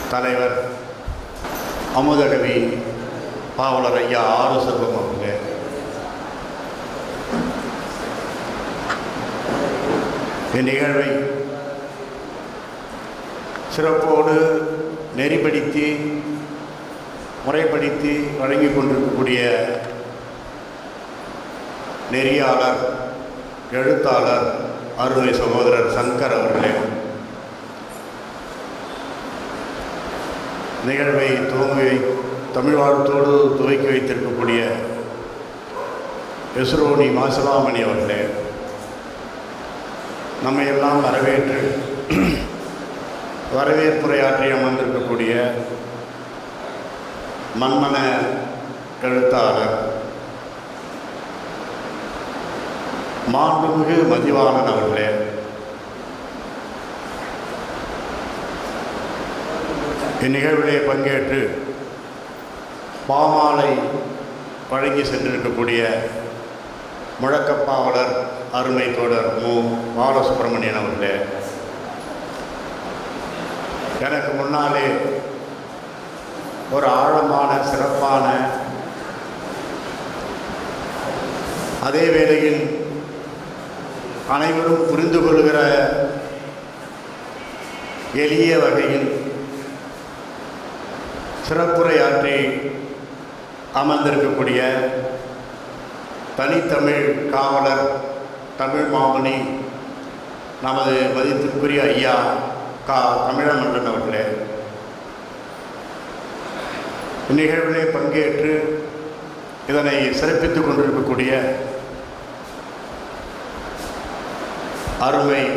தலைவர் அமுதகவி பாவலர் ஐயா ஆறு செல்வம் அவங்க இந்நிகழ்வை சிறப்போடு நெறிப்படுத்தி முறைப்படுத்தி வழங்கி கொண்டிருக்கக்கூடிய நெறியாளர் எழுத்தாளர் அருமை சகோதரர் சங்கர் அவர்களே நிகழ்வை துவங்கி தமிழ் வாழ்த்தோடு துவக்கி வைத்திருக்கக்கூடிய எஸ்ரோனி மாசிலாமணி அவர்களே நம்மை எல்லாம் வரவேற்று வரவேற்புரையாற்றி அமர்ந்திருக்கக்கூடிய மன்மன எழுத்தாளர் மாண்புமிகு மதிவாணன் அவர்களே இந்நிகழ்விலே பங்கேற்று பாமாலை வழங்கி சென்றிருக்கக்கூடிய முழக்கப்பாவலர் அருமை தோழர் மு பாலசுப்ரமணியன் அவர்களே எனக்கு முன்னாலே ஒரு ஆழமான சிறப்பான அதே வேளையில் அனைவரும் புரிந்து கொள்கிற எளிய வகையில் சிறப்புரையாற்றி அமர்ந்திருக்கக்கூடிய தனித்தமிழ் காவலர் தமிழ் மாமணி நமது மதிப்பிற்குரிய ஐயா கா தமிழமன்றன் அவர்களே இந்நிகழ்விலே பங்கேற்று இதனை சிறப்பித்துக் கொண்டிருக்கக்கூடிய அருமை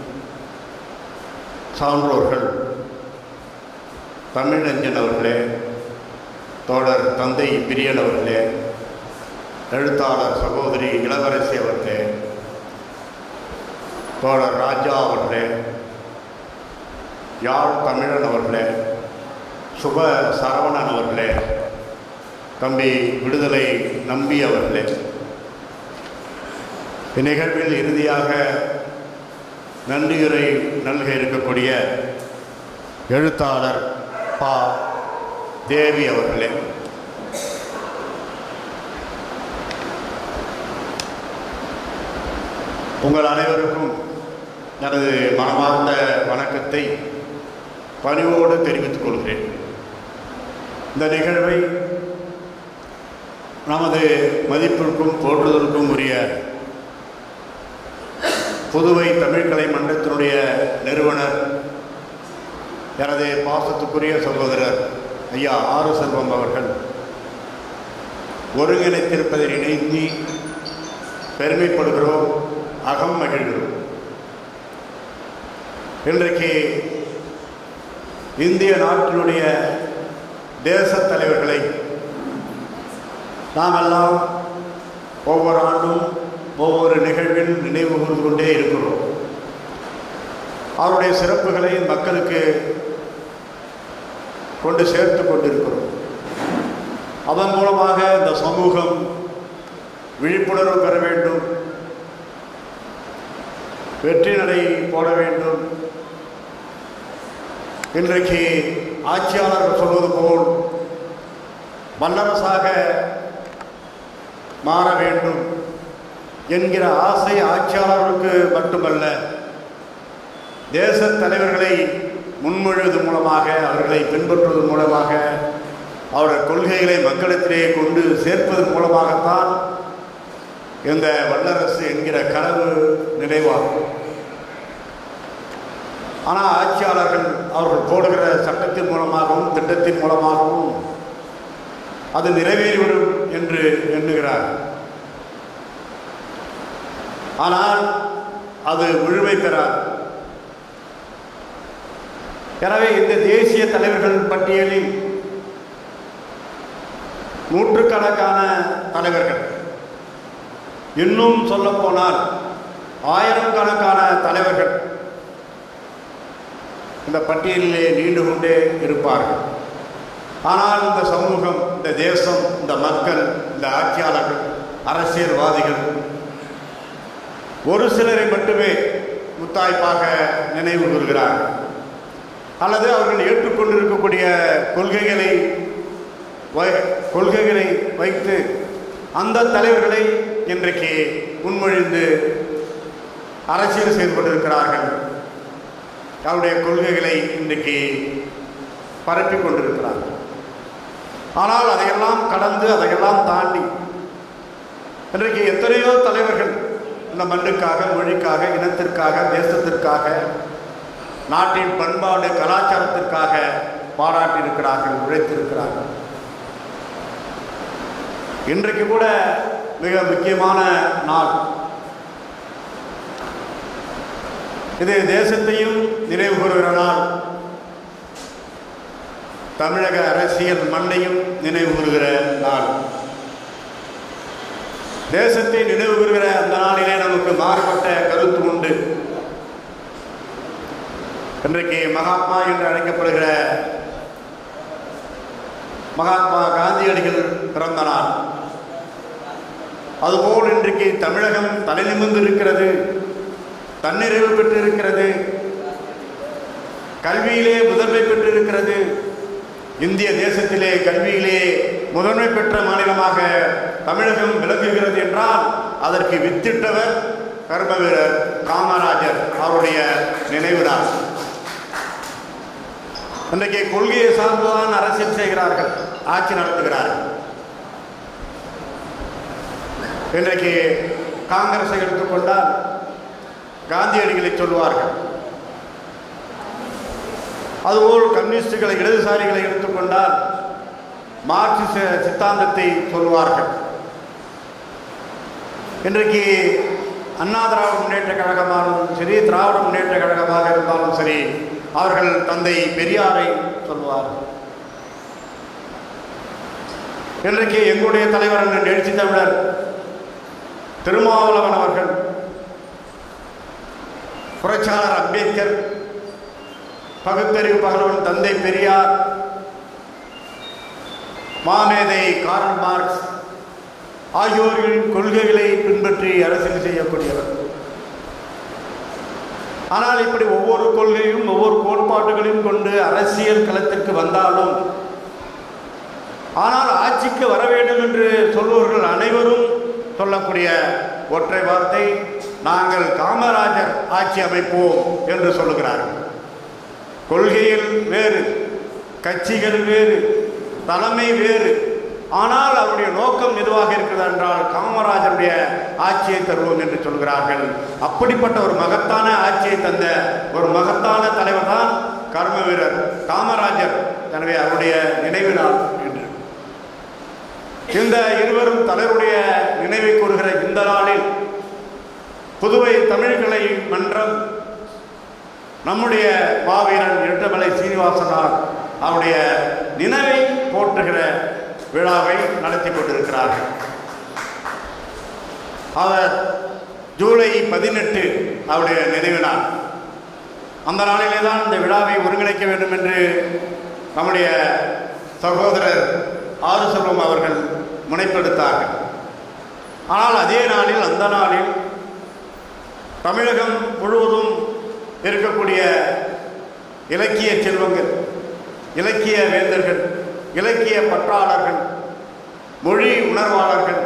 சான்றோர்கள் தமிழஞ்சன் அவர்களே தோழர் தந்தை பிரியன் அவர்களே எழுத்தாளர் சகோதரி இளவரசி அவர்களே தோழர் ராஜா அவர்களே யாழ் தமிழன் அவர்களே சுப சரவணன் அவர்களே தம்பி விடுதலை நம்பி அவர்களே இந்நிகழ்வில் இறுதியாக நன்றியுரை நல்க இருக்கக்கூடிய எழுத்தாளர் பா தேவி அவர்களே உங்கள் அனைவருக்கும் எனது மனமார்ந்த வணக்கத்தை பணிவோடு தெரிவித்துக் கொள்கிறேன் இந்த நிகழ்வை நமது மதிப்பிற்கும் போற்றுதலுக்கும் உரிய புதுவை தமிழ்கலை மன்றத்தினுடைய நிறுவனர் எனது பாசத்துக்குரிய சகோதரர் ஐயா ஆறு செல்வம் அவர்கள் ஒருங்கிணைத்திருப்பதை இணைந்து பெருமைப்படுகிறோம் அகம் மகிழ்கிறோம் இன்றைக்கு இந்திய நாட்டினுடைய தேசத் தலைவர்களை நாம் எல்லாம் ஒவ்வொரு ஆண்டும் ஒவ்வொரு நிகழ்வில் நினைவு கூர்ந்து கொண்டே இருக்கிறோம் அவருடைய சிறப்புகளை மக்களுக்கு கொண்டு சேர்த்து கொண்டிருக்கிறோம் அதன் மூலமாக இந்த சமூகம் விழிப்புணர்வு பெற வேண்டும் வெற்றி நடை போட வேண்டும் இன்றைக்கு ஆட்சியாளர்கள் சொல்வது போல் வல்லரசாக மாற வேண்டும் என்கிற ஆசை ஆட்சியாளர்களுக்கு மட்டுமல்ல தேச தலைவர்களை முன்மொழிவது மூலமாக அவர்களை பின்பற்றுவது மூலமாக அவருடைய கொள்கைகளை மக்களிடத்திலே கொண்டு சேர்ப்பதன் மூலமாகத்தான் இந்த வல்லரசு என்கிற கனவு நிறைவாகும் ஆனால் ஆட்சியாளர்கள் அவர்கள் போடுகிற சட்டத்தின் மூலமாகவும் திட்டத்தின் மூலமாகவும் அது நிறைவேறிவிடும் என்று எண்ணுகிறார் ஆனால் அது முழுமை பெறாது எனவே இந்த தேசிய தலைவர்கள் பட்டியலில் நூற்றுக்கணக்கான தலைவர்கள் இன்னும் சொல்லப்போனால் ஆயிரம் கணக்கான தலைவர்கள் இந்த பட்டியலிலே நீண்டு கொண்டே இருப்பார்கள் ஆனால் இந்த சமூகம் இந்த தேசம் இந்த மக்கள் இந்த ஆட்சியாளர்கள் அரசியல்வாதிகள் ஒரு சிலரை மட்டுமே முத்தாய்ப்பாக நினைவு கூறுகிறார் அல்லது அவர்கள் ஏற்றுக்கொண்டிருக்கக்கூடிய கொள்கைகளை வை- கொள்கைகளை வைத்து அந்த தலைவர்களை இன்றைக்கு முன்மொழிந்து அரசியல் செய்து கொண்டிருக்கிறார்கள் அவருடைய கொள்கைகளை இன்றைக்கு பரப்பி கொண்டிருக்கிறார்கள் ஆனால் அதையெல்லாம் கடந்து அதையெல்லாம் தாண்டி இன்றைக்கு எத்தனையோ தலைவர்கள் இந்த மண்ணுக்காக மொழிக்காக இனத்திற்காக தேசத்திற்காக நாட்டின் பண்பாடு கலாச்சாரத்திற்காக பாராட்டியிருக்கிறார்கள் உழைத்திருக்கிறார்கள் இன்றைக்கு கூட மிக முக்கியமான நாள் இது தேசத்தையும் நினைவு கூறுகிற நாள் தமிழக அரசியல் மண்ணையும் நினைவு கூறுகிற நாள் தேசத்தை நினைவு கூறுகிற அந்த நாளிலே நமக்கு மாறுபட்ட கருத்து உண்டு இன்றைக்கு மகாத்மா என்று அழைக்கப்படுகிற மகாத்மா காந்தியடிகள் பிறந்த நாள் அதுபோல் இன்றைக்கு தமிழகம் தலை நிமிர்ந்து இருக்கிறது தன்னிறைவு பெற்றிருக்கிறது கல்வியிலே முதன்மை பெற்றிருக்கிறது இந்திய தேசத்திலே கல்வியிலே முதன்மை பெற்ற மாநிலமாக தமிழகம் விளங்குகிறது என்றால் அதற்கு வித்திட்டவர் கர்ம வீரர் காமராஜர் அவருடைய நினைவு நாள் இன்றைக்கு கொள்கையை சார்ந்துதான் அரசியல் செய்கிறார்கள் ஆட்சி நடத்துகிறார்கள் இன்றைக்கு காங்கிரஸை எடுத்துக்கொண்டால் காந்தியடிகளை சொல்வார்கள் அதுபோல் கம்யூனிஸ்டுகளை இடதுசாரிகளை எடுத்துக்கொண்டால் மார்க்சிச சித்தாந்தத்தை சொல்வார்கள் இன்றைக்கு அண்ணா திராவிட முன்னேற்ற கழகமாகவும் சரி திராவிட முன்னேற்ற கழகமாக இருந்தாலும் சரி அவர்கள் தந்தை பெரியாரை சொல்வார்கள் இன்றைக்கு எங்களுடைய தலைவர் அண்ணன் எழுச்சி தமிழர் திருமாவளவன் அவர்கள் புரட்சியாளர் அம்பேத்கர் பகுத்தறிவு பகலவன் தந்தை பெரியார் மாமேதை காரல் மார்க்ஸ் ஆகியோர்களின் கொள்கைகளை பின்பற்றி அரசியல் செய்யக்கூடியவர் ஆனால் இப்படி ஒவ்வொரு கொள்கையும் ஒவ்வொரு கோட்பாடுகளையும் கொண்டு அரசியல் களத்திற்கு வந்தாலும் ஆனால் ஆட்சிக்கு வர வேண்டும் என்று சொல்பவர்கள் அனைவரும் சொல்லக்கூடிய ஒற்றை வார்த்தை நாங்கள் காமராஜர் ஆட்சி அமைப்போம் என்று சொல்லுகிறார்கள் கொள்கையில் வேறு கட்சிகள் வேறு தலைமை வேறு ஆனால் அவருடைய நோக்கம் எதுவாக இருக்கிறது என்றால் காமராஜருடைய ஆட்சியை தருவோம் என்று சொல்கிறார்கள் அப்படிப்பட்ட ஒரு மகத்தான ஆட்சியை தந்த ஒரு மகத்தான தலைவர் தான் கர்ம வீரர் காமராஜர் எனவே அவருடைய நினைவு நாள் என்று இந்த இருவரும் தலைவருடைய நினைவை கூறுகிற இந்த நாளில் புதுவை தமிழ்கலை மன்றம் நம்முடைய மாவீரன் இரட்டமலை சீனிவாசனார் அவருடைய நினைவை போற்றுகிற விழாவை நடத்தி கொண்டிருக்கிறார்கள் அவர் ஜூலை பதினெட்டு அவருடைய நினைவு நாள் அந்த நாளிலே தான் இந்த விழாவை ஒருங்கிணைக்க வேண்டும் என்று நம்முடைய சகோதரர் ஆறு செல்வம் அவர்கள் முனைப்பெடுத்தார்கள் ஆனால் அதே நாளில் அந்த நாளில் தமிழகம் முழுவதும் இருக்கக்கூடிய இலக்கிய செல்வங்கள் இலக்கிய வேந்தர்கள் இலக்கிய பற்றாளர்கள் மொழி உணர்வாளர்கள்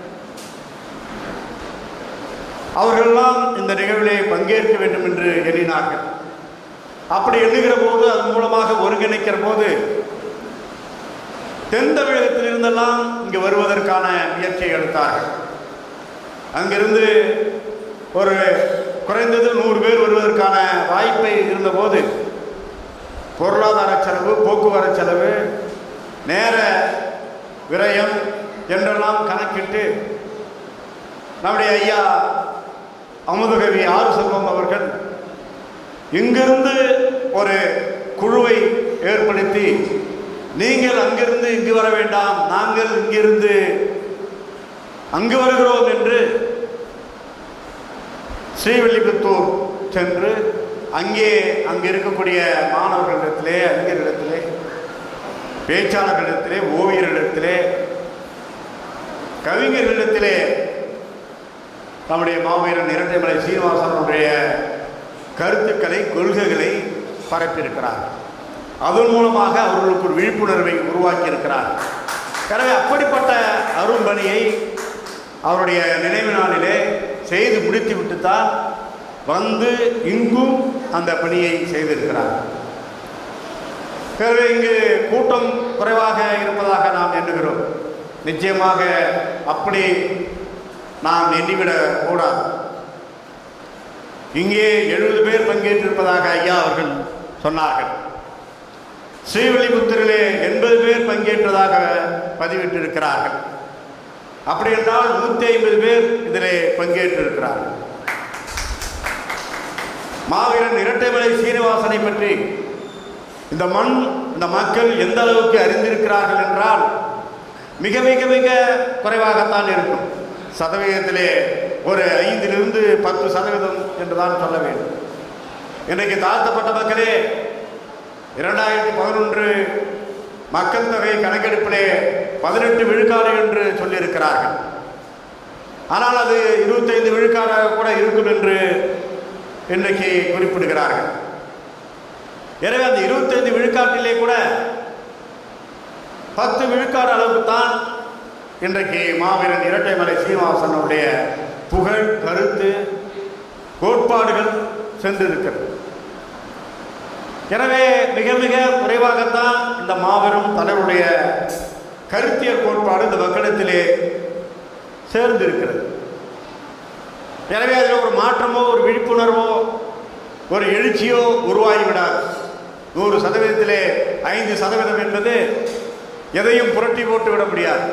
அவர்களெல்லாம் இந்த நிகழ்விலே பங்கேற்க வேண்டும் என்று எண்ணினார்கள் அப்படி எண்ணுகிற போது அதன் மூலமாக ஒருங்கிணைக்கிற போது தென் தமிழகத்தில் இருந்தெல்லாம் இங்கு வருவதற்கான முயற்சியை எடுத்தார்கள் அங்கிருந்து ஒரு குறைந்தது நூறு பேர் வருவதற்கான வாய்ப்பை இருந்தபோது பொருளாதார செலவு போக்குவரத்து செலவு நேர விரயம் என்றெல்லாம் கணக்கிட்டு நம்முடைய ஐயா அமுதகவி ஆறு செல்வம் அவர்கள் இங்கிருந்து ஒரு குழுவை ஏற்படுத்தி நீங்கள் அங்கிருந்து இங்கு வர வேண்டாம் நாங்கள் இங்கிருந்து அங்கு வருகிறோம் என்று ஸ்ரீவில்லிபுத்தூர் சென்று அங்கே அங்கே இருக்கக்கூடிய மாணவர்களிடத்திலே அறிஞர்களிடத்திலே பேச்சாளர்களிடத்திலே ஓவியர்களிடத்திலே கவிஞர்களிடத்திலே நம்முடைய மாவீரன் இரட்டைமலை சீனிவாசனுடைய கருத்துக்களை கொள்கைகளை பரப்பியிருக்கிறார் அதன் மூலமாக அவர்களுக்கு ஒரு விழிப்புணர்வை உருவாக்கி இருக்கிறார் எனவே அப்படிப்பட்ட அரும்பணியை அவருடைய நினைவு நாளிலே செய்து முடித்து விட்டுத்தான் வந்து இங்கும் அந்த பணியை செய்திருக்கிறார் எனவே இங்கு கூட்டம் குறைவாக இருப்பதாக நாம் எண்ணுகிறோம் நிச்சயமாக அப்படி நாம் எண்ணிவிடக் கூடாது இங்கே எழுபது பேர் பங்கேற்றிருப்பதாக ஐயா அவர்கள் சொன்னார்கள் ஸ்ரீவில்லிபுத்தூரிலே எண்பது பேர் பங்கேற்றதாக பதிவிட்டிருக்கிறார்கள் அப்படி என்றால் நூற்றி ஐம்பது பேர் இதிலே பங்கேற்றிருக்கிறார்கள் மாவீரன் இரட்டைமலை சீனிவாசனை பற்றி இந்த மண் இந்த மக்கள் எந்த அளவுக்கு அறிந்திருக்கிறார்கள் என்றால் மிக மிக மிக குறைவாகத்தான் இருக்கும் சதவீதத்திலே ஒரு ஐந்திலிருந்து பத்து சதவீதம் என்றுதான் சொல்ல வேண்டும் இன்றைக்கு தாழ்த்தப்பட்ட மக்களே இரண்டாயிரத்தி பதினொன்று மக்கள் தொகை கணக்கெடுப்பிலே பதினெட்டு விழுக்காடு என்று சொல்லியிருக்கிறார்கள் ஆனால் அது இருபத்தைந்து விழுக்காடாக கூட இருக்கும் என்று இன்றைக்கு குறிப்பிடுகிறார்கள் எனவே அந்த இருபத்தைந்து விழுக்காட்டிலே கூட பத்து விழுக்காடு அளவுக்கு தான் இன்றைக்கு மாவீரன் இரட்டைமலை சீனிவாசனுடைய புகழ் கருத்து கோட்பாடுகள் சென்றிருக்கிறது எனவே மிக மிக குறைவாகத்தான் இந்த மாபெரும் தலைவருடைய கருத்தியல் கோட்பாடு இந்த மக்களிடத்திலே சேர்ந்திருக்கிறது எனவே அதில் ஒரு மாற்றமோ ஒரு விழிப்புணர்வோ ஒரு எழுச்சியோ உருவாகிவிடாது நூறு சதவீதத்திலே ஐந்து சதவீதம் என்பது எதையும் புரட்டி போட்டு விட முடியாது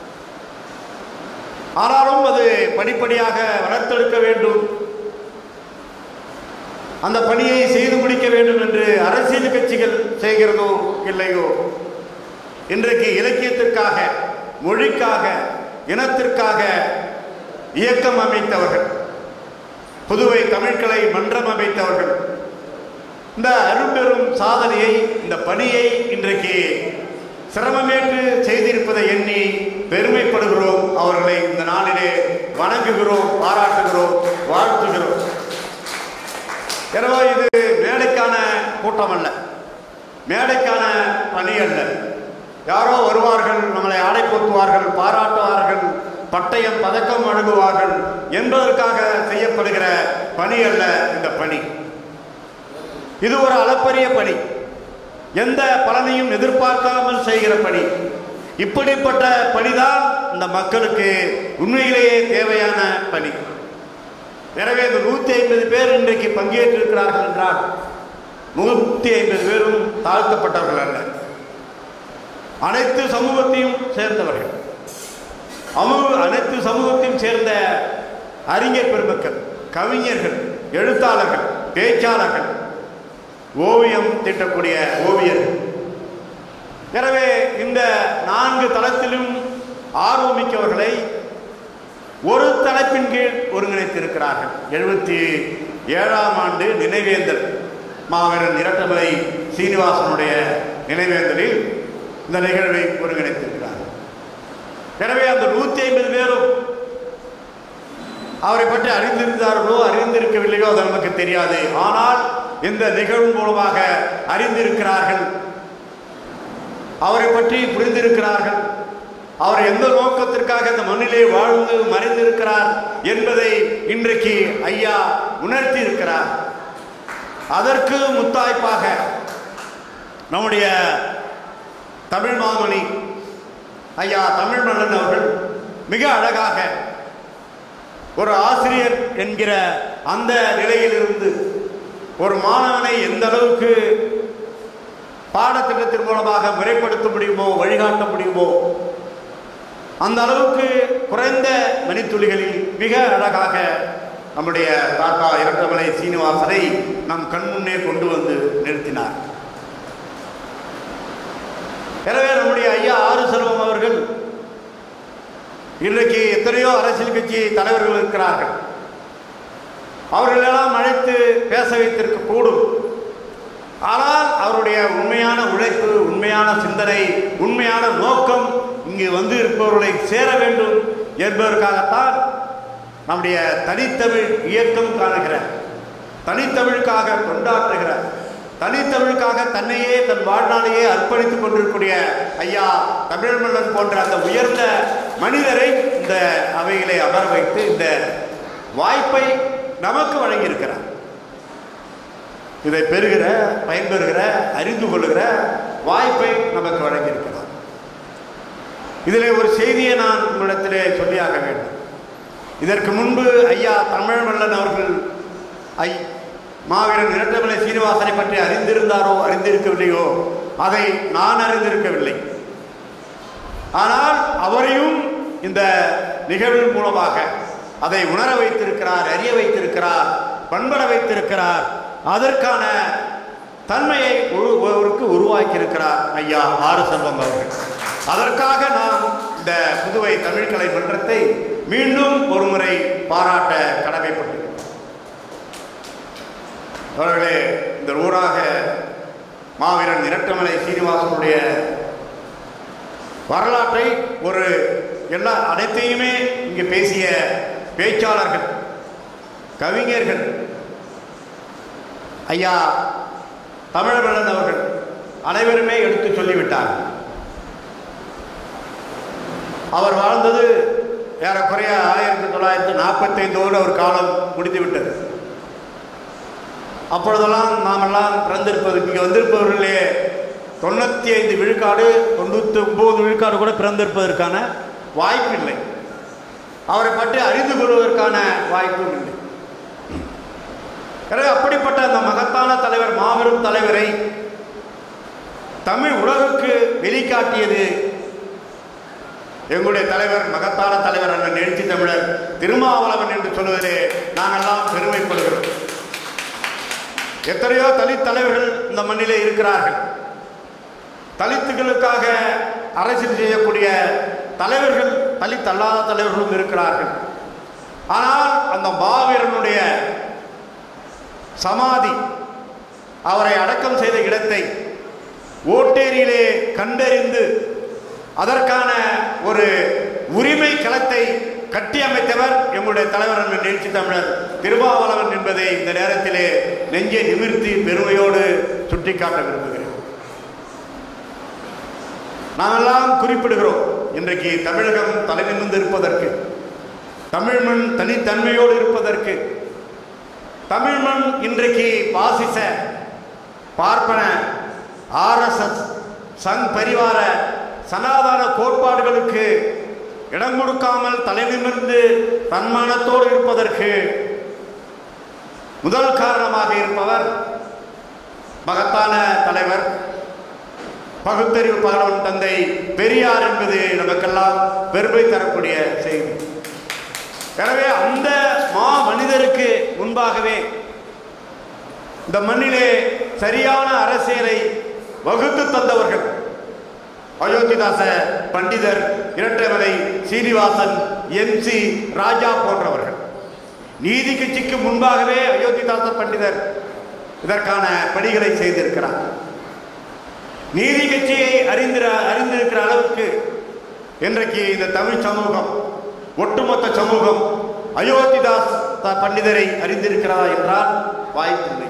ஆனாலும் அது படிப்படியாக வளர்த்தெடுக்க வேண்டும் அந்த பணியை செய்து முடிக்க வேண்டும் என்று அரசியல் கட்சிகள் செய்கிறதோ இல்லையோ இன்றைக்கு இலக்கியத்திற்காக மொழிக்காக இனத்திற்காக இயக்கம் அமைத்தவர்கள் புதுவை தமிழ்கலை மன்றம் அமைத்தவர்கள் இந்த அரும்பெரும் சாதனையை இந்த பணியை இன்றைக்கு சிரமமேற்று செய்திருப்பதை எண்ணி பெருமைப்படுகிறோம் அவர்களை இந்த நாளிலே வணங்குகிறோம் பாராட்டுகிறோம் வாழ்த்துகிறோம் எனவே இது மேடைக்கான கூட்டம் அல்ல மேடைக்கான பணி அல்ல யாரோ வருவார்கள் நம்மளை ஆடை போத்துவார்கள் பாராட்டுவார்கள் பட்டயம் பதக்கம் வழங்குவார்கள் என்பதற்காக செய்யப்படுகிற பணி அல்ல இந்த பணி இது ஒரு அளப்பரிய பணி எந்த பலனையும் எதிர்பார்க்காமல் செய்கிற பணி இப்படிப்பட்ட பணிதான் இந்த மக்களுக்கு உண்மையிலேயே தேவையான பணி எனவே இந்த நூற்றி ஐம்பது பேர் இன்றைக்கு பங்கேற்றிருக்கிறார்கள் என்றால் நூற்றி ஐம்பது பேரும் தாழ்த்தப்பட்டவர்கள் அல்ல அனைத்து சமூகத்தையும் சேர்ந்தவர்கள் அமு அனைத்து சமூகத்தையும் சேர்ந்த அறிஞர் பெருமக்கள் கவிஞர்கள் எழுத்தாளர்கள் பேச்சாளர்கள் ஓவியம் தீட்டக்கூடிய ஓவியர்கள் எனவே இந்த நான்கு தளத்திலும் ஆர்வமிக்கவர்களை ஒரு தலைப்பின் கீழ் ஒருங்கிணைத்திருக்கிறார்கள் எழுபத்தி ஏழாம் ஆண்டு நினைவேந்தல் மாவீரன் இரட்டமலை சீனிவாசனுடைய நினைவேந்தலில் இந்த நிகழ்வை ஒருங்கிணைத்திருக்கிறார்கள் எனவே அந்த நூற்றி ஐம்பது பேரும் அவரை பற்றி அறிந்திருந்தார்களோ அறிந்திருக்கவில்லையோ அது நமக்கு தெரியாது ஆனால் இந்த நிகழ்வு மூலமாக அறிந்திருக்கிறார்கள் அவரை பற்றி புரிந்திருக்கிறார்கள் அவர் எந்த நோக்கத்திற்காக இந்த மண்ணிலே வாழ்ந்து மறைந்திருக்கிறார் என்பதை இன்றைக்கு ஐயா உணர்த்தி இருக்கிறார் அதற்கு முத்தாய்ப்பாக நம்முடைய தமிழ் மாமணி ஐயா தமிழ் மன்னன் அவர்கள் மிக அழகாக ஒரு ஆசிரியர் என்கிற அந்த நிலையிலிருந்து ஒரு மாணவனை எந்த அளவுக்கு பாடத்திட்டத்தின் மூலமாக முறைப்படுத்த முடியுமோ வழிகாட்ட முடியுமோ அந்த அளவுக்கு குறைந்த மணித்துளிகளில் மிக அழகாக நம்முடைய தாத்தா இரட்டமலை சீனிவாசனை நம் கண்முன்னே கொண்டு வந்து நிறுத்தினார் எனவே நம்முடைய ஐயா ஆறு செல்வம் அவர்கள் இன்றைக்கு எத்தனையோ அரசியல் கட்சி தலைவர்கள் இருக்கிறார்கள் அவர்களெல்லாம் அழைத்து பேச வைத்திருக்க கூடும் ஆனால் அவருடைய உண்மையான உழைப்பு உண்மையான சிந்தனை உண்மையான நோக்கம் இங்கு வந்து இருப்பவர்களை சேர வேண்டும் என்பதற்காகத்தான் நம்முடைய தனித்தமிழ் இயக்கம் காணுகிற தனித்தமிழுக்காக கொண்டாற்றுகிற தனித்தமிழுக்காக தன்னையே தன் வாழ்நாளையே அர்ப்பணித்துக் கொண்டிருக்கூடிய ஐயா தமிழ் மன்னன் போன்ற அந்த உயர்ந்த மனிதரை இந்த அவைகளை அமர வைத்து இந்த வாய்ப்பை நமக்கு வழங்கியிருக்கிறார் இதை பெறுகிற பயன்பெறுகிற அறிந்து கொள்கிற வாய்ப்பை நமக்கு வழங்கியிருக்கிறார் இதிலே ஒரு செய்தியை நான் உங்களிடத்திலே சொல்லியாக வேண்டும் இதற்கு முன்பு ஐயா தமிழ் மல்லன் அவர்கள் ஐ மாவீரன் இரட்டமலை சீனிவாசனை பற்றி அறிந்திருந்தாரோ அறிந்திருக்கவில்லையோ அதை நான் அறிந்திருக்கவில்லை ஆனால் அவரையும் இந்த நிகழ்வின் மூலமாக அதை உணர வைத்திருக்கிறார் அறிய வைத்திருக்கிறார் பண்பட வைத்திருக்கிறார் அதற்கான தன்மையை ஒரு- ஒருவருக்கு உருவாக்கி இருக்கிறார் ஐயா ஆறு செல்வம் அவர்கள் அதற்காக நாம் இந்த புதுவை தமிழ்கலை மன்றத்தை மீண்டும் ஒருமுறை பாராட்ட கடமைப்பட்டிருக்கிறோம் அவர்களே இந்த ஊராக மாவீரன் இரட்டமலை சீனிவாசனுடைய வரலாற்றை ஒரு எல்லா அனைத்தையுமே இங்கே பேசிய பேச்சாளர்கள் கவிஞர்கள் ஐயா தமிழவேளன் அவர்கள் அனைவருமே எடுத்து சொல்லிவிட்டார் அவர் வாழ்ந்தது ஏறக்குறைய ஆயிரத்தி தொள்ளாயிரத்தி நாற்பத்தைந்தோடு அவர் காலம் முடிந்துவிட்டது அப்பொழுதெல்லாம் நாமெல்லாம் பிறந்திருப்பது இங்கே வந்திருப்பவர்களே தொண்ணூற்றி ஐந்து விழுக்காடு தொண்ணூற்றி ஒம்பது விழுக்காடு கூட பிறந்திருப்பதற்கான வாய்ப்பு இல்லை அவரை பற்றி அறிந்து கொள்வதற்கான வாய்ப்பும் இல்லை எனவே அப்படிப்பட்ட அந்த மகத்தான தலைவர் மாபெரும் தலைவரை தமிழ் உலகுக்கு வெளிக்காட்டியது எங்களுடைய தலைவர் மகத்தான தலைவர் அண்ணன் எழுச்சி தமிழர் திருமாவளவன் என்று சொல்வதிலே நாங்கெல்லாம் பெருமைப்படுகிறோம் எத்தனையோ தலித் தலைவர்கள் இந்த மண்ணிலே இருக்கிறார்கள் தலித்துகளுக்காக அரசியல் செய்யக்கூடிய தலைவர்கள் தலித் அல்லாத தலைவர்களும் இருக்கிறார்கள் ஆனால் அந்த மாவீரனுடைய சமாதி அவரை அடக்கம் செய்த இடத்தை ஓட்டேரியிலே கண்டறிந்து அதற்கான ஒரு உரிமை களத்தை கட்டியமைத்தவர் எங்களுடைய தலைவர் அண்ணன் எழுச்சி தமிழர் திருமாவளவன் என்பதை இந்த நேரத்திலே நெஞ்சை நிமிர்த்தி பெருமையோடு சுட்டிக்காட்ட விரும்புகிறேன் நாமெல்லாம் குறிப்பிடுகிறோம் இன்றைக்கு தமிழகம் தலை நிமிர்ந்து இருப்பதற்கு தமிழ் மண் தனித்தன்மையோடு இருப்பதற்கு தமிழ் மண் இன்றைக்கு பாசிச பார்ப்பன ஆர்எஸ்எஸ் சங் பரிவார சனாதன கோட்பாடுகளுக்கு இடம் கொடுக்காமல் தலை நிமிர்ந்து தன்மானத்தோடு இருப்பதற்கு முதல் காரணமாக இருப்பவர் மகத்தான தலைவர் பகுத்தறிவு பகலவன் தந்தை பெரியார் என்பது நமக்கெல்லாம் பெருமை தரக்கூடிய செய்தி எனவே அந்த மா மனிதருக்கு முன்பாகவே இந்த மண்ணிலே சரியான அரசியலை வகுத்து தந்தவர்கள் அயோத்திதாச பண்டிதர் இரட்டைமலை சீனிவாசன் எம் சி ராஜா போன்றவர்கள் நீதி கட்சிக்கு முன்பாகவே அயோத்திதாச பண்டிதர் இதற்கான பணிகளை செய்திருக்கிறார் நீதி கட்சியை அறிந்திர அறிந்திருக்கிற அளவுக்கு இன்றைக்கு இந்த தமிழ் சமூகம் ஒட்டுமொத்த சமூகம் அயோத்திதாஸ் த- பண்டிதரை அறிந்திருக்கிறதா என்றால் வாய்ப்பில்லை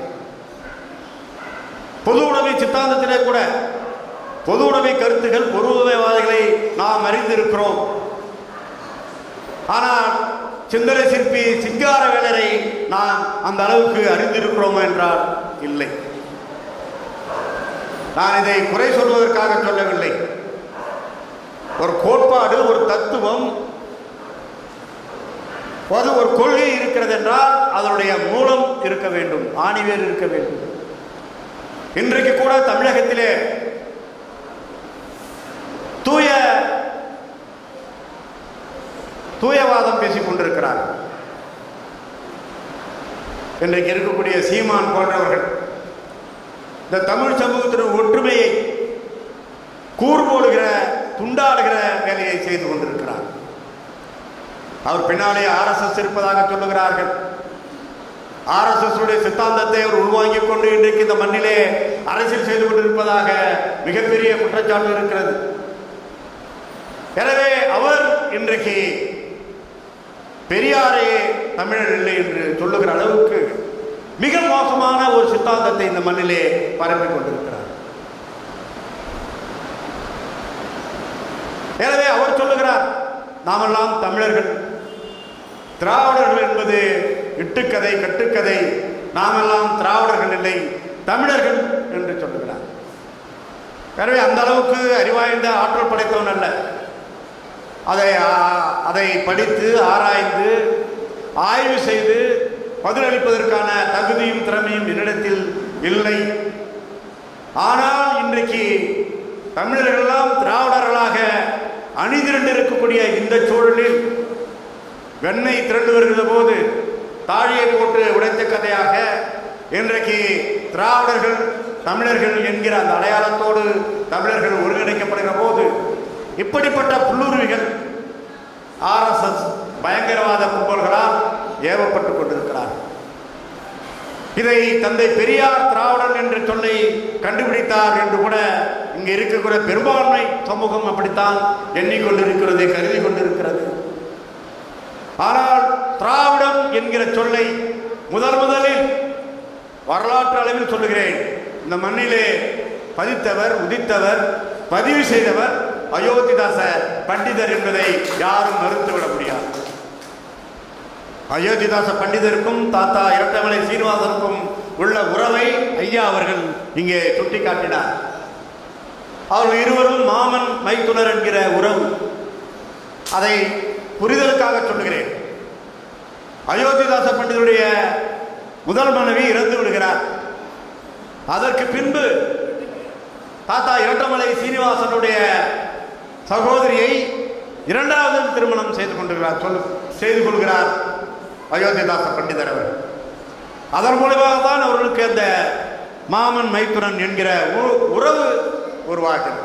பொது உடைமை சித்தாந்தத்திலே கூட பொது உடைமை கருத்துகள் பொது உடைமைவாதிகளை நாம் அறிந்திருக்கிறோம் ஆனால் சிந்தனை சிற்பி சிங்கார வேலரை நாம் அந்த அளவுக்கு அறிந்திருக்கிறோம் என்றால் இல்லை நான் இதை குறை சொல்வதற்காக சொல்லவில்லை ஒரு கோட்பாடு ஒரு தத்துவம் அது ஒரு கொள்கை இருக்கிறது என்றால் அதனுடைய மூலம் இருக்க வேண்டும் ஆணிவேர் இருக்க வேண்டும் இன்றைக்கு கூட தமிழகத்திலே தூய தூயவாதம் பேசிக் கொண்டிருக்கிறார் இன்றைக்கு இருக்கக்கூடிய சீமான் போன்றவர்கள் இந்த தமிழ் சமூகத்தின் ஒற்றுமையை கூர்போடுகிற துண்டாடுகிற வேலையை செய்து கொண்டிருக்கிறார் அவர் பின்னாலே ஆர்எஸ்எஸ் இருப்பதாக சொல்லுகிறார்கள் ஆர்எஸ்எஸ் உடைய சித்தாந்தத்தை அவர் உள்வாங்கிக் கொண்டு இன்றைக்கு இந்த மண்ணிலே அரசியல் செய்து கொண்டிருப்பதாக மிகப்பெரிய குற்றச்சாட்டு இருக்கிறது எனவே அவர் இன்றைக்கு பெரியாரே தமிழர் இல்லை என்று சொல்லுகிற அளவுக்கு மிக மோசமான ஒரு சித்தாந்தத்தை இந்த மண்ணிலே பரப்பிக் கொண்டிருக்கிறார் எனவே அவர் சொல்லுகிறார் நாமெல்லாம் தமிழர்கள் திராவிடர்கள் என்பது இட்டுக்கதை கட்டுக்கதை நாமெல்லாம் திராவிடர்கள் இல்லை தமிழர்கள் என்று சொல்லுகிறார் எனவே அந்த அளவுக்கு அறிவாய்ந்த ஆற்றல் படைத்தவன் அல்ல அதை ஆ- அதை படித்து ஆராய்ந்து ஆய்வு செய்து பதிலளிப்பதற்கான தகுதியும் திறமையும் என்னிடத்தில் இல்லை ஆனால் இன்றைக்கு தமிழர்களெல்லாம் திராவிடர்களாக அணிதிரண்டு இருக்கக்கூடிய இந்த சூழலில் வெண்ணெய் திரண்டு வருகிற போது தாழியை போட்டு உடைத்த கதையாக இன்றைக்கு திராவிடர்கள் தமிழர்கள் என்கிற அந்த அடையாளத்தோடு தமிழர்கள் ஒருங்கிணைக்கப்படுகிற போது இப்படிப்பட்ட புல்லுருவிகள் ஆர்எஸ்எஸ் பயங்கரவாத கும்பல்களால் ஏவப்பட்டுக் கொண்டிருக்கிறார் இதை தந்தை பெரியார் திராவிடன் என்ற சொல்லை கண்டுபிடித்தார் என்று கூட இங்கே இருக்கக்கூடிய பெரும்பான்மை சமூகம் அப்படித்தான் எண்ணிக்கொண்டிருக்கிறது கருதி கொண்டிருக்கிறது ஆனால் திராவிடம் என்கிற சொல்லை முதல் முதலில் வரலாற்று அளவில் சொல்லுகிறேன் இந்த மண்ணிலே பதித்தவர் உதித்தவர் பதிவு செய்தவர் அயோத்திதாச பண்டிதர் என்பதை யாரும் மறுத்துவிட முடியாது அயோத்திதாச பண்டிதருக்கும் தாத்தா இரட்டமலை சீனிவாசனுக்கும் உள்ள உறவை ஐயா அவர்கள் இங்கே சுட்டிக்காட்டினார் அவர்கள் இருவரும் மாமன் மைத்துனர் என்கிற உறவு அதை புரிதலுக்காக சொல்லுகிறேன் அயோத்திதாச பண்டிதருடைய முதல் மனைவி இறந்து விடுகிறார் அதற்கு பின்பு தாத்தா இரட்டமலை சீனிவாசனுடைய சகோதரியை இரண்டாவது திருமணம் செய்து கொண்டிருக்கிறார் சொல் செய்து கொள்கிறார் அயோத்திதாச பண்டிதர் அவர் அதன் மூலமாக தான் அவர்களுக்கு அந்த மாமன் மைத்துனன் என்கிற உ- உறவு உருவாகிறது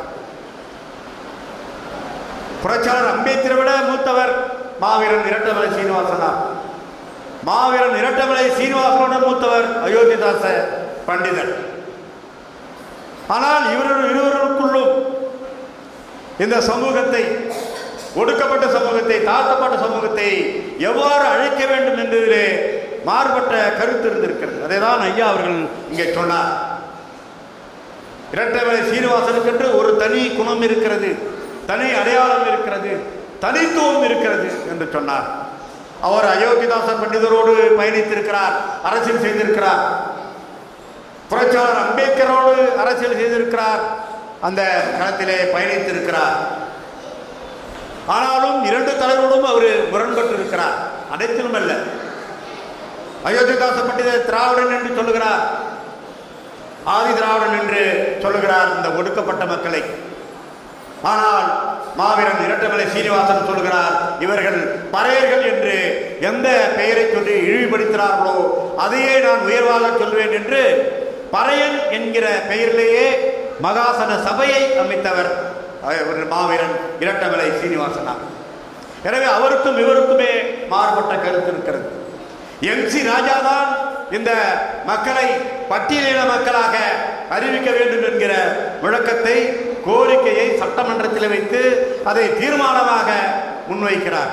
புரட்சியாளர் அம்பேத்கரை விட மூத்தவர் மாவீரன் இரட்டமலை சீனிவாசனா மாவீரன் இரட்டமலை சீனிவாசனோட மூத்தவர் அயோத்திதாச பண்டிதர் ஆனால் இவர்கள் இருவருக்குள்ளும் இந்த சமூகத்தை ஒடுக்கப்பட்ட சமூகத்தை தாழ்த்தப்பட்ட சமூகத்தை எவ்வாறு அழைக்க வேண்டும் என்பதிலே மாறுபட்ட கருத்து இருந்திருக்கிறது அதை தான் ஐயா அவர்கள் இங்கே சொன்னார் இரட்டைமலை சீனிவாசனுக்கென்று ஒரு தனி குணம் இருக்கிறது தனி அடையாளம் இருக்கிறது தனித்துவம் இருக்கிறது என்று சொன்னார் அவர் அயோத்திதாச பண்டிதரோடு பயணித்திருக்கிறார் அரசியல் செய்திருக்கிறார் புரட்சியாளர் அம்பேத்கரோடு அரசியல் செய்திருக்கிறார் அந்த களத்திலே பயணித்திருக்கிறார் ஆனாலும் இரண்டு தலைவரோடும் அவர் முரண்பட்டு இருக்கிறார் அனைத்திலும் அல்ல அயோத்திதாச பண்டிதர் திராவிடன் என்று சொல்லுகிறார் ஆதி திராவிடன் என்று சொல்லுகிறார் இந்த ஒடுக்கப்பட்ட மக்களை ஆனால் மாவீரன் இரட்டமலை சீனிவாசன் சொல்கிறார் இவர்கள் பறையர்கள் என்று எந்த பெயரை சொல்லி இழிவுபடுத்தினார்களோ அதையே நான் உயர்வாக சொல்வேன் என்று பறையன் என்கிற பெயரிலேயே மகாசன சபையை அமைத்தவர் அவர் மாவீரன் இரட்டமலை சீனிவாசனார் எனவே அவருக்கும் இவருக்குமே மாறுபட்ட கருத்து இருக்கிறது எம் சி ராஜா தான் இந்த மக்களை பட்டியலின மக்களாக அறிவிக்க வேண்டும் என்கிற முழக்கத்தை கோரிக்கையை சட்டமன்றத்தில் வைத்து அதை தீர்மானமாக முன்வைக்கிறார்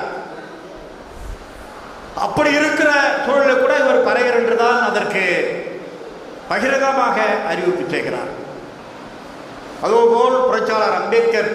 அப்படி இருக்கிற சூழலில் கூட இவர் பறையர் என்றுதான் அதற்கு பகிரங்கமாக அறிவிப்பு செய்கிறார் அதுபோல் புரட்சியாளர் அம்பேத்கர்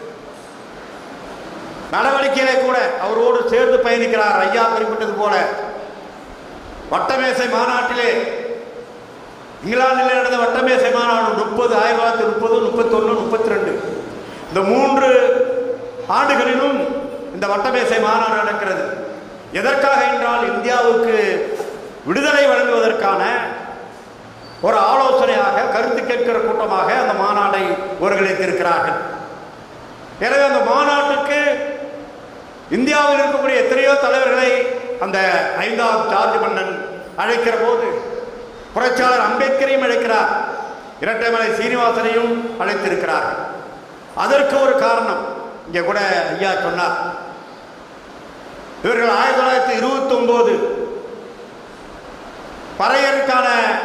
நடவடிக்கையிலே கூட அவரோடு சேர்ந்து பயணிக்கிறார் ஐயா குறிப்பிட்டது போல வட்டமேசை மாநாட்டிலே இங்கிலாந்தில் நடந்த வட்டமேசை மாநாடு முப்பது ஆயிரத்தி தொள்ளாயிரத்தி முப்பது முப்பத்தொன்று முப்பத்தி ரெண்டு இந்த மூன்று ஆண்டுகளிலும் இந்த வட்டமேசை மாநாடு நடக்கிறது எதற்காக என்றால் இந்தியாவுக்கு விடுதலை வழங்குவதற்கான ஒரு ஆலோசனையாக கருத்து கேட்கிற கூட்டமாக அந்த மாநாடை ஒருங்கிணைத்திருக்கிறார்கள் எனவே அந்த மாநாட்டுக்கு இந்தியாவில் இருக்கக்கூடிய எத்தனையோ தலைவர்களை அந்த ஐந்தாம் ஜார்ஜ் மன்னன் அழைக்கிற போது புரட்சியாளர் அம்பேத்கரையும் அழைக்கிறார் இரட்டைமலை சீனிவாசனையும் அழைத்திருக்கிறார் அதற்கு ஒரு காரணம் இங்கே கூட ஐயா சொன்னார் இவர்கள் ஆயிரத்தி தொள்ளாயிரத்தி இருபத்தி ஒன்பது பறையருக்கான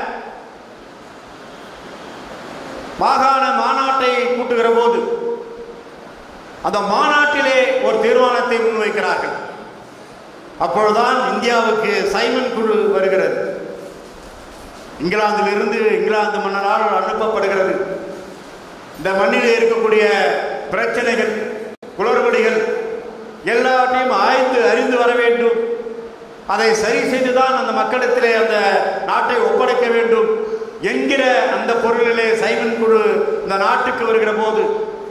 மாகாண மாநாட்டை கூட்டுகிற போது அந்த மாநாட்டிலே ஒரு தீர்மானத்தை முன்வைக்கிறார்கள் அப்பொழுதுதான் இந்தியாவுக்கு சைமன் குழு வருகிறது இங்கிலாந்திலிருந்து இங்கிலாந்து மன்னரால் அனுப்பப்படுகிறது இந்த மண்ணில் இருக்கக்கூடிய பிரச்சனைகள் குளறுபடிகள் எல்லாவற்றையும் ஆய்ந்து அறிந்து வர வேண்டும் அதை சரி செய்துதான் அந்த மக்களிடத்திலே அந்த நாட்டை ஒப்படைக்க வேண்டும் என்கிற அந்த பொருளிலே சைமன் குழு இந்த நாட்டுக்கு வருகிற போது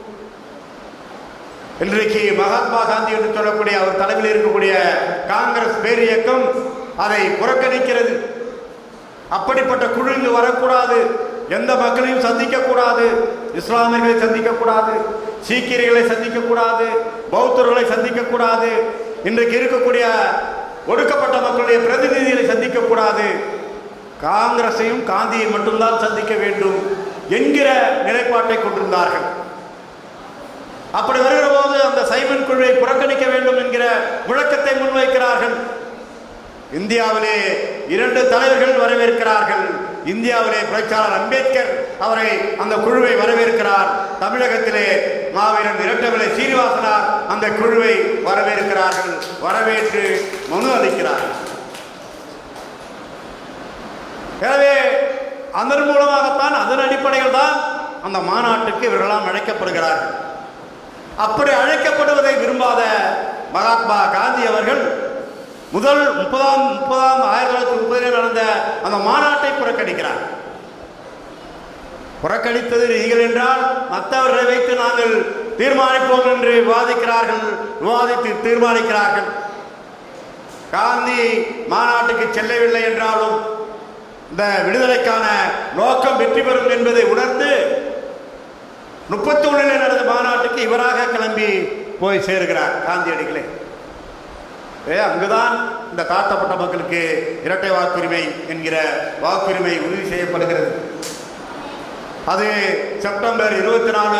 இன்றைக்கு மகாத்மா காந்தி என்று சொல்லக்கூடிய அவர் தலைமையில் இருக்கக்கூடிய காங்கிரஸ் பேரியக்கம் அதை புறக்கணிக்கிறது அப்படிப்பட்ட குழு இங்கு வரக்கூடாது எந்த மக்களையும் சந்திக்க கூடாது இஸ்லாமியர்களை சந்திக்க கூடாது சீக்கியர்களை சந்திக்க கூடாது பௌத்தர்களை சந்திக்க கூடாது இன்றைக்கு இருக்கக்கூடிய ஒடுக்கப்பட்ட மக்களுடைய பிரதிநிதிகளை சந்திக்க கூடாது காங்கிரஸையும் காந்தியை மட்டும்தான் சந்திக்க வேண்டும் என்கிற நிலைப்பாட்டை கொண்டிருந்தார்கள் அப்படி வருகிற போது அந்த சைமன் குழுவை புறக்கணிக்க வேண்டும் என்கிற முழக்கத்தை முன்வைக்கிறார்கள் இந்தியாவிலே இரண்டு தலைவர்கள் வரவேற்கிறார்கள் இந்தியாவிலே புரட்சியாளர் அம்பேத்கர் அவரை அந்த குழுவை வரவேற்கிறார் தமிழகத்திலே மாவீரன் இரட்டவிலை சீனிவாசனார் அந்த குழுவை வரவேற்கிறார்கள் வரவேற்று மனு அளிக்கிறார்கள் எனவே அதன் மூலமாகத்தான் அதன் அடிப்படையில் தான் அந்த மாநாட்டுக்கு இவர்களாம் அழைக்கப்படுகிறார்கள் அப்படி அழைக்கப்படுவதை விரும்பாத மகாத்மா காந்தி அவர்கள் முதல் முப்பதாம் முப்பதாம் ஆயிரத்தி தொள்ளாயிரத்தி முப்பதில் நடந்த அந்த மாநாட்டை புறக்கணிக்கிறார் புறக்கணித்தது நீங்கள் என்றால் மற்றவர்களை வைத்து நாங்கள் தீர்மானிப்போம் என்று விவாதிக்கிறார்கள் விவாதித்து தீர்மானிக்கிறார்கள் காந்தி மாநாட்டுக்கு செல்லவில்லை என்றாலும் இந்த விடுதலைக்கான நோக்கம் வெற்றி பெறும் என்பதை உணர்ந்து முப்பத்தி ஒன்றில் நடந்த மாநாட்டுக்கு இவராக கிளம்பி போய் சேருகிறார் காந்தியடிகளே ஏ அங்குதான் இந்த தாழ்த்தப்பட்ட மக்களுக்கு இரட்டை வாக்குரிமை என்கிற வாக்குரிமை உறுதி செய்யப்படுகிறது அது செப்டம்பர் இருபத்தி நாலு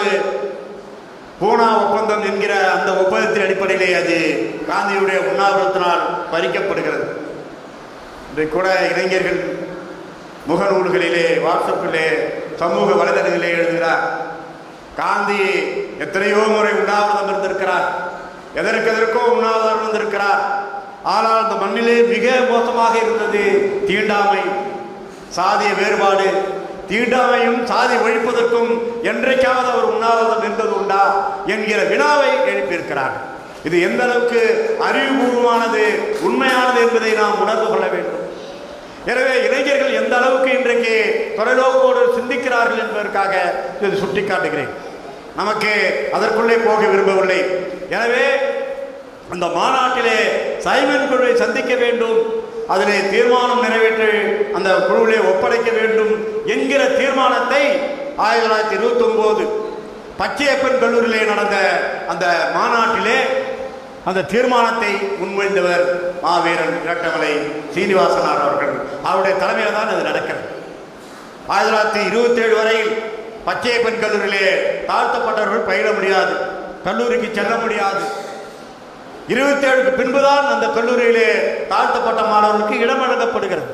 பூனா ஒப்பந்தம் என்கிற அந்த ஒப்பந்தத்தின் அடிப்படையிலே அது காந்தியுடைய உண்ணாவிரத்தினால் பறிக்கப்படுகிறது இன்றைக்கு கூட இளைஞர்கள் முகநூல்களிலே வாட்ஸ்அப்பிலே சமூக வலைதளங்களிலே எழுதுகிறார் காந்தி எத்தனையோ முறை உண்ணாவிரதம் இருந்திருக்கிறார் எதற்கு எதற்கோ உண்ணாவிரதம் இருந்திருக்கிறார் ஆனால் அந்த மண்ணிலே மிக மோசமாக இருந்தது தீண்டாமை சாதிய வேறுபாடு தீண்டாமையும் சாதி ஒழிப்பதற்கும் என்றைக்காவது அவர் உண்ணாவிரதம் இருந்தது உண்டா என்கிற வினாவை எழுப்பியிருக்கிறார் இது எந்த அளவுக்கு அறிவுபூர்வமானது உண்மையானது என்பதை நாம் உணர்ந்து கொள்ள வேண்டும் எனவே இளைஞர்கள் எந்த அளவுக்கு இன்றைக்கு தொலைநோக்கோடு சிந்திக்கிறார்கள் என்பதற்காக இது சுட்டிக்காட்டுகிறேன் நமக்கு அதற்குள்ளே போக விரும்பவில்லை எனவே அந்த மாநாட்டிலே சைமன் குழுவை சந்திக்க வேண்டும் அதிலே தீர்மானம் நிறைவேற்றி அந்த குழுவிலே ஒப்படைக்க வேண்டும் என்கிற தீர்மானத்தை ஆயிரத்தி தொள்ளாயிரத்தி இருபத்தி ஒன்பது பச்சையப்பன் கல்லூரியிலே நடந்த அந்த மாநாட்டிலே அந்த தீர்மானத்தை முன்மொழிந்தவர் மாவீரன் இரட்டமலை சீனிவாசனார் அவர்கள் அவருடைய தலைமையில் தான் அது நடக்கிறது ஆயிரத்தி தொள்ளாயிரத்தி இருபத்தி ஏழு வரையில் பச்சையப்பன் கல்லூரியிலே தாழ்த்தப்பட்டவர்கள் பயில முடியாது கல்லூரிக்கு செல்ல முடியாது இருபத்தி ஏழுக்கு பின்புதான் அந்த கல்லூரியிலே தாழ்த்தப்பட்ட மாணவர்களுக்கு இடம் வழங்கப்படுகிறது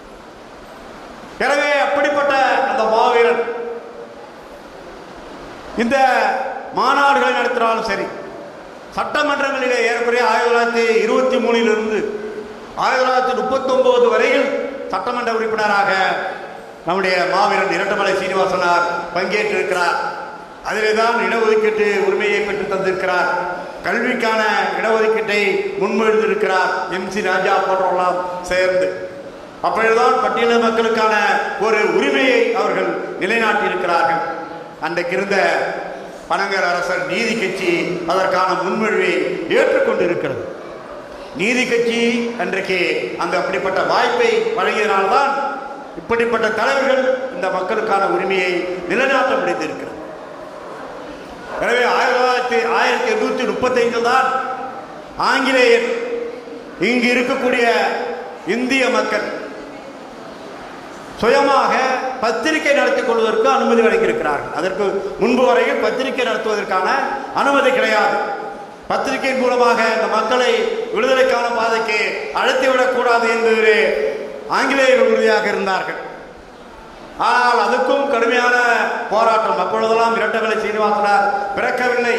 எனவே அப்படிப்பட்ட அந்த மாவீரன் இந்த மாநாடுகளை நடத்தினாலும் சரி சட்டமன்றங்களிலே ஏறக்குறைய ஆயிரத்தி தொள்ளாயிரத்தி இருபத்தி மூணிலிருந்து ஆயிரத்தி தொள்ளாயிரத்தி முப்பத்தி ஒன்பது வரையில் சட்டமன்ற உறுப்பினராக நம்முடைய மாவீரன் இரட்டமலை சீனிவாசனார் பங்கேற்றிருக்கிறார் அதிலே தான் இடஒதுக்கீட்டு உரிமையை பெற்று தந்திருக்கிறார் கல்விக்கான இடஒதுக்கீட்டை முன்மொழிந்திருக்கிறார் எம் சி ராஜா போன்றவர்களாம் சேர்ந்து அப்பொழுதுதான் பட்டியல மக்களுக்கான ஒரு உரிமையை அவர்கள் நிலைநாட்டியிருக்கிறார்கள் அன்றைக்கு இருந்த பனங்கர் அரசர் நீதி கட்சி அதற்கான முன்மொழிவை ஏற்றுக்கொண்டிருக்கிறது நீதி கட்சி அன்றைக்கு அந்த அப்படிப்பட்ட வாய்ப்பை வழங்கியதனால்தான் இப்படிப்பட்ட தலைவர்கள் இந்த மக்களுக்கான உரிமையை நிலைநாட்ட முடிந்திருக்கிறது எனவே ஆயிரத்தி தொள்ளாயிரத்தி ஆயிரத்தி எண்ணூற்றி முப்பத்தைந்தில் தான் ஆங்கிலேயர் இங்கு இருக்கக்கூடிய இந்திய மக்கள் சுயமாக பத்திரிகை நடத்திக் கொள்வதற்கு அனுமதி வழங்கியிருக்கிறார்கள் அதற்கு முன்பு வரையில் பத்திரிகை நடத்துவதற்கான அனுமதி கிடையாது பத்திரிகையின் மூலமாக இந்த மக்களை விடுதலைக்கான பாதைக்கு அழைத்துவிடக்கூடாது என்பதிலே ஆங்கிலேயர்கள் உறுதியாக இருந்தார்கள் ஆனால் அதுக்கும் கடுமையான போராட்டம் அப்பொழுதெல்லாம் இரட்டவிலை சீனிவாசனார் பிறக்கவில்லை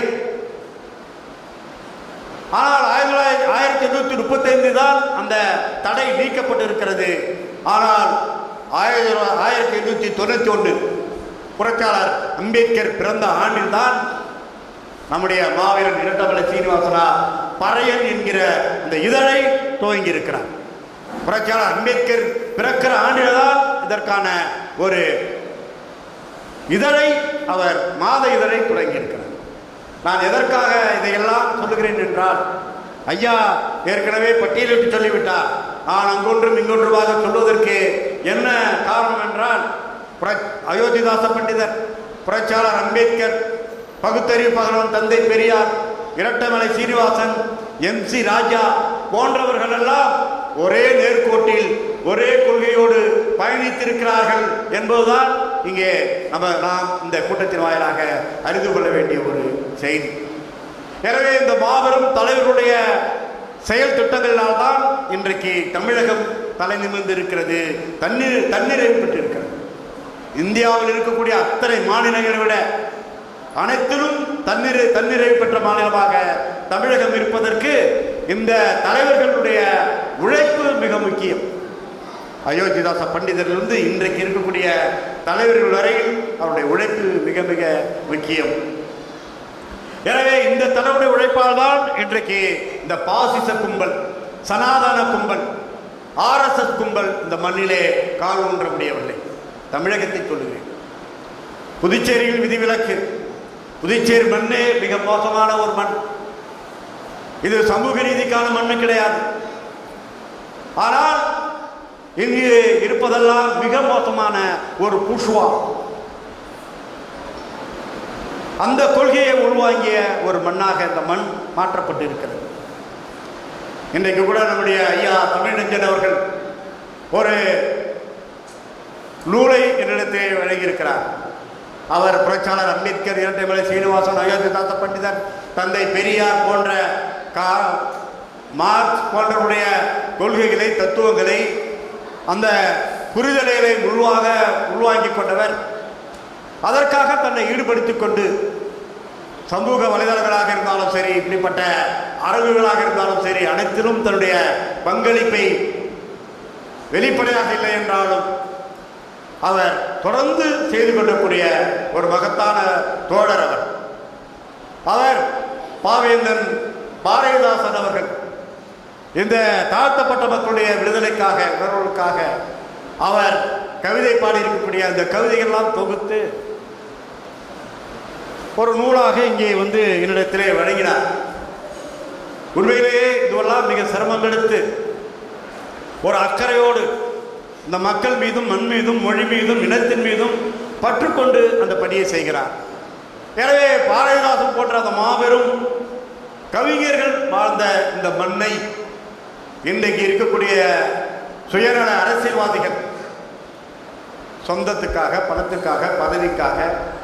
ஆனால் ஆயிரத்தி தொள்ளாயிரத்தி ஆயிரத்தி எண்ணூற்றி முப்பத்தைந்து தான் அந்த தடை நீக்கப்பட்டிருக்கிறது ஆனால் ஆயிரத்தி ஆயிரத்தி எண்ணூற்றி தொண்ணூற்றி ஒன்று புரட்சியாளர் அம்பேத்கர் பிறந்த ஆண்டில்தான் நம்முடைய மாவீரன் இரட்டமலை சீனிவாசனா பறையன் என்கிற இந்த இதழை துவங்கி இருக்கிறார் புரட்சியாளர் அம்பேத்கர் பிறக்கிற ஆண்டில்தான் இதற்கான ஒரு இதழை அவர் மாத இதழை தொடங்கியிருக்கிறார் நான் எதற்காக இதையெல்லாம் சொல்லுகிறேன் என்றால் ஐயா ஏற்கனவே பட்டியலிட்டு சொல்லிவிட்டார் நான் அங்கொன்றும் இங்கொன்றுமாக சொல்வதற்கு என்ன காரணம் என்றால் புர- அயோத்திதாச பண்டிதர் புரட்சியாளர் அம்பேத்கர் பகுத்தறிவு பகலவன் தந்தை பெரியார் இரட்டமலை சீனிவாசன் எம் சி ராஜா போன்றவர்கள் எல்லாம் ஒரே நேர்கோட்டில் ஒரே கொள்கையோடு பயணித்திருக்கிறார்கள் என்பதுதான் இங்கே நம்ம நாம் இந்த கூட்டத்தின் வாயிலாக அறிந்து கொள்ள வேண்டிய ஒரு செய்தி எனவே இந்த மாபெரும் தலைவருடைய செயல் திட்டங்களினால் தான் இன்றைக்கு தமிழகம் தலை நிமிர்ந்து இருக்கிறது தண்ணீர் தண்ணீரை பெற்றிருக்கிறது இந்தியாவில் இருக்கக்கூடிய அத்தனை மாநிலங்களை விட அனைத்திலும் தண்ணீர் தண்ணீரை பெற்ற மாநிலமாக தமிழகம் இருப்பதற்கு இந்த தலைவர்களுடைய உழைப்பு மிக முக்கியம் அயோத்திதாச பண்டிதரிலிருந்து இன்றைக்கு இருக்கக்கூடிய தலைவர்கள் வரையில் அவருடைய உழைப்பு மிக மிக முக்கியம் எனவே இந்த தலைவருடைய உழைப்பால் தான் இன்றைக்கு இந்த பாசிச கும்பல் சனாதன கும்பல் ஆர்எஸ்எஸ் கும்பல் இந்த மண்ணிலே கால் ஊன்ற முடியவில்லை தமிழகத்தை சொல்லுகிறேன் புதுச்சேரியில் விதிவிலக்கு புதுச்சேரி மண்ணே மிக மோசமான ஒரு மண் இது சமூக நீதிக்கான மண்ணு கிடையாது ஆனால் இங்கு இருப்பதெல்லாம் மிக மோசமான ஒரு புஷ்வா அந்த கொள்கையை உள்வாங்கிய ஒரு மண்ணாக இந்த மண் மாற்றப்பட்டு இருக்கிறது இன்றைக்கு கூட நம்முடைய ஐயா தமிழ்நெஞ்சன் அவர்கள் ஒரு நூலை என்னிடத்தை வழங்கியிருக்கிறார் அவர் புரட்சியாளர் அம்பேத்கர் இரட்டைமலை சீனிவாசன் அயோத்திதாச பண்டிதர் தந்தை பெரியார் போன்ற கா மார்க்ஸ் போன்றவருடைய கொள்கைகளை தத்துவங்களை அந்த புரிதல்களை உள்வாக உள்வாங்கிக் கொண்டவர் அதற்காக தன்னை ஈடுபடுத்திக் கொண்டு சமூக வலைதளங்களாக இருந்தாலும் சரி இப்படிப்பட்ட அரங்குகளாக இருந்தாலும் சரி அனைத்திலும் தன்னுடைய பங்களிப்பை வெளிப்படையாக இல்லை என்றாலும் அவர் தொடர்ந்து செய்து கொள்ளக்கூடிய ஒரு மகத்தான தோழர் அவர் அவர் பாவேந்தன் பாரதிதாசன் அவர்கள் இந்த தாழ்த்தப்பட்ட மக்களுடைய விடுதலைக்காக உணர்வுகளுக்காக அவர் கவிதை பாடியிருக்கக்கூடிய அந்த கவிதைகள்லாம் தொகுத்து ஒரு நூலாக இங்கே வந்து என்னிடத்திலே வழங்கினார் உண்மையிலேயே இதுவெல்லாம் மிக சிரமம் எடுத்து ஒரு அக்கறையோடு இந்த மக்கள் மீதும் மண் மீதும் மொழி மீதும் இனத்தின் மீதும் பற்றுக்கொண்டு அந்த பணியை செய்கிறார் எனவே பாரதிதாசன் போன்ற அந்த மாபெரும் கவிஞர்கள் வாழ்ந்த இந்த மண்ணை இன்றைக்கு இருக்கக்கூடிய சுயநல அரசியல்வாதிகள் சொந்தத்துக்காக பணத்துக்காக பதவிக்காக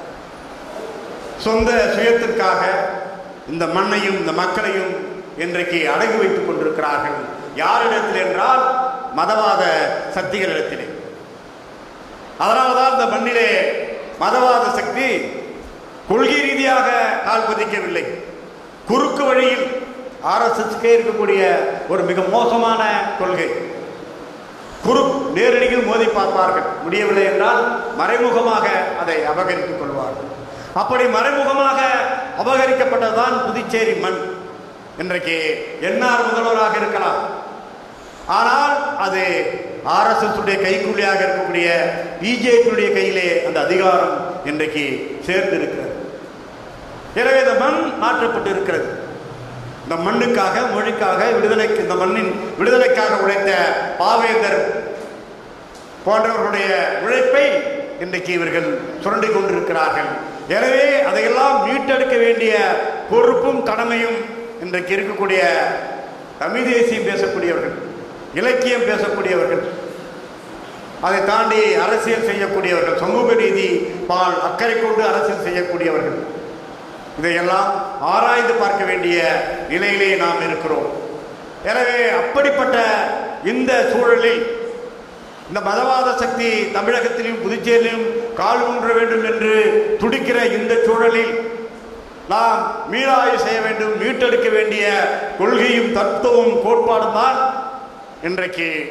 சொந்த சுயத்திற்காக இந்த மண்ணையும் இந்த மக்களையும் இன்றைக்கு அடகு வைத்துக் கொண்டிருக்கிறார்கள் யாரிடத்தில் என்றால் மதவாத சக்திகளிடத்திலே அதனால்தான் இந்த மண்ணிலே மதவாத சக்தி கொள்கை ரீதியாக கால் பதிக்கவில்லை குறுக்கு வழியில் ஆர்எஸ்எஸ்க்கே இருக்கக்கூடிய ஒரு மிக மோசமான கொள்கை குறு நேரடியில் மோதி பார்ப்பார்கள் முடியவில்லை என்றால் மறைமுகமாக அதை அபகரித்துக் கொள்வார்கள் அப்படி மறைமுகமாக அபகரிக்கப்பட்டதுதான் புதுச்சேரி மண் இன்றைக்கு என்ஆர் முதல்வராக இருக்கலாம் ஆனால் அது ஆர்எஸ்எஸ் உடைய கைக்கூலியாக இருக்கக்கூடிய பிஜேபியுடைய கையிலே அந்த அதிகாரம் இன்றைக்கு சேர்ந்து இருக்கிறது எனவே இந்த மண் மாற்றப்பட்டு இருக்கிறது இந்த மண்ணுக்காக மொழிக்காக விடுதலைக்கு இந்த மண்ணின் விடுதலைக்காக உழைத்த பாவேந்தர் போன்றவர்களுடைய உழைப்பை இன்றைக்கு இவர்கள் சுரண்டி கொண்டிருக்கிறார்கள் எனவே அதையெல்லாம் மீட்டெடுக்க வேண்டிய பொறுப்பும் கடமையும் இன்றைக்கு இருக்கக்கூடிய தமிழ் தேசியம் பேசக்கூடியவர்கள் இலக்கியம் பேசக்கூடியவர்கள் அதை தாண்டி அரசியல் செய்யக்கூடியவர்கள் சமூக நீதி பால் அக்கறை கொண்டு அரசியல் செய்யக்கூடியவர்கள் இதையெல்லாம் ஆராய்ந்து பார்க்க வேண்டிய நிலையிலே நாம் இருக்கிறோம் எனவே அப்படிப்பட்ட இந்த சூழலில் இந்த மதவாத சக்தி தமிழகத்திலும் புதுச்சேரியிலும் கால் ஊன்ற வேண்டும் என்று துடிக்கிற இந்த சூழலில் நாம் மீளாய்வு செய்ய வேண்டும் மீட்டெடுக்க வேண்டிய கொள்கையும் தத்துவம் கோட்பாடும் தான் இன்றைக்கு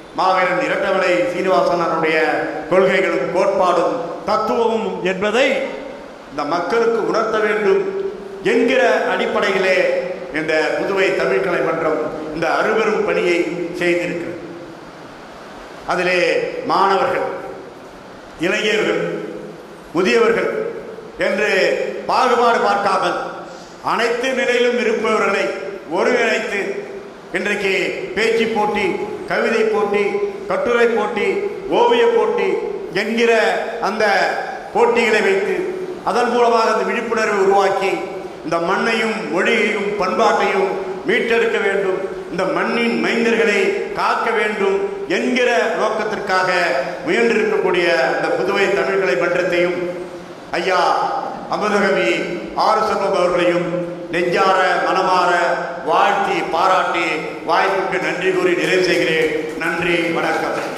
மாவீரன் இரட்டவலை சீனிவாசனருடைய கொள்கைகளும் கோட்பாடும் தத்துவமும் என்பதை இந்த மக்களுக்கு உணர்த்த வேண்டும் என்கிற அடிப்படையிலே இந்த புதுவை தமிழ் கலை மன்றம் இந்த அருவரும் பணியை செய்திருக்கிறது அதிலே மாணவர்கள் இளைஞர்கள் முதியவர்கள் என்று பாகுபாடு பார்க்காமல் அனைத்து நிலையிலும் இருப்பவர்களை ஒருங்கிணைத்து இன்றைக்கு பேச்சு போட்டி கவிதை போட்டி கட்டுரை போட்டி ஓவிய போட்டி என்கிற அந்த போட்டிகளை வைத்து அதன் மூலமாக அந்த விழிப்புணர்வை உருவாக்கி இந்த மண்ணையும் மொழியையும் பண்பாட்டையும் மீட்டெடுக்க வேண்டும் இந்த மண்ணின் மைந்தர்களை காக்க வேண்டும் என்கிற நோக்கத்திற்காக முயன்றிருக்கக்கூடிய இந்த புதுவை தமிழ்கலை மன்றத்தையும் ஐயா அமுதகவி ஆறு செல்வம் அவர்களையும் நெஞ்சார மனமாற வாழ்த்தி பாராட்டி வாய்ப்புக்கு நன்றி கூறி நிறைவு செய்கிறேன் நன்றி வணக்கம்